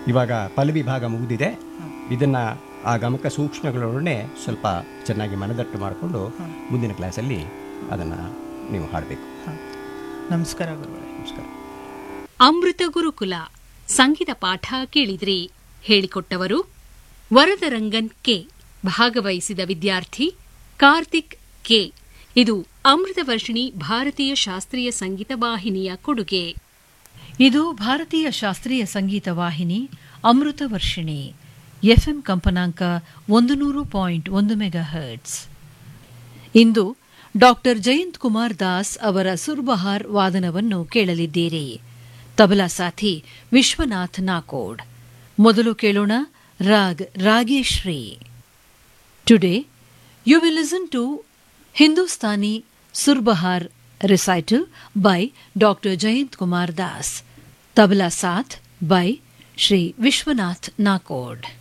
ಇವಾಗ ಪಲ್ಲವಿ ಭಾಗ ಮುಗಿದಿದೆ ಇದನ್ನ ಆ ಗಮಕ ಸೂಕ್ಷ್ಮಗಳೊಡನೆ ಸ್ವಲ್ಪ ಚೆನ್ನಾಗಿ ಮನದಟ್ಟು ಮಾಡಿಕೊಂಡು ಮುಂದಿನ ಕ್ಲಾಸಲ್ಲಿ ಅದನ್ನು ನೀವು ಹಾಡಬೇಕು ನಮಸ್ಕಾರ ಗುರುಗಳೇ ನಮಸ್ಕಾರ ಅಮೃತ ಗುರುಕುಲ ಸಂಗೀತ ಪಾಠ ಕೇಳಿದ್ರಿ ಹೇಳಿಕೊಟ್ಟವರು ವರದರಂಗನ್ ಕೆ ಭಾಗವಹಿಸಿದ ವಿದ್ಯಾರ್ಥಿ ಕಾರ್ತಿಕ್ ಕೆ ಇದು ಅಮೃತ ವರ್ಷಿಣಿ ಭಾರತೀಯ ಶಾಸ್ತ್ರೀಯ ಸಂಗೀತ ವಾಹಿನಿಯ ಕೊಡುಗೆ ಇದು ಭಾರತೀಯ ಶಾಸ್ತ್ರೀಯ ಸಂಗೀತ ವಾಹಿನಿ ಅಮೃತ ವರ್ಷಿಣಿ ಎಫ್ಎಂ ಕಂಪನಾಂಕ ಒಂದು ನೂರು ಪಾಯಿಂಟ್ ಒಂದು ಮೆಗಾ ಹರ್ಟ್ಸ್ ಇಂದು ಡಾಕ್ಟರ್ ಜಯಂತ್ ಕುಮಾರ್ ದಾಸ್ ಅವರ ಸುರ್ಬಹಾರ್ ವಾದನವನ್ನು ಕೇಳಲಿದ್ದೀರಿ ತಬಲಾ ಸಾಥಿ ವಿಶ್ವನಾಥ್ ನಾಕೋಡ್ ಮೊದಲು ಕೇಳೋಣ raag Rageshri today you will listen to Hindustani surbahar recital by Dr. Jayant Kumar Das. Tabla Saath by Shri Vishwanath Nakod.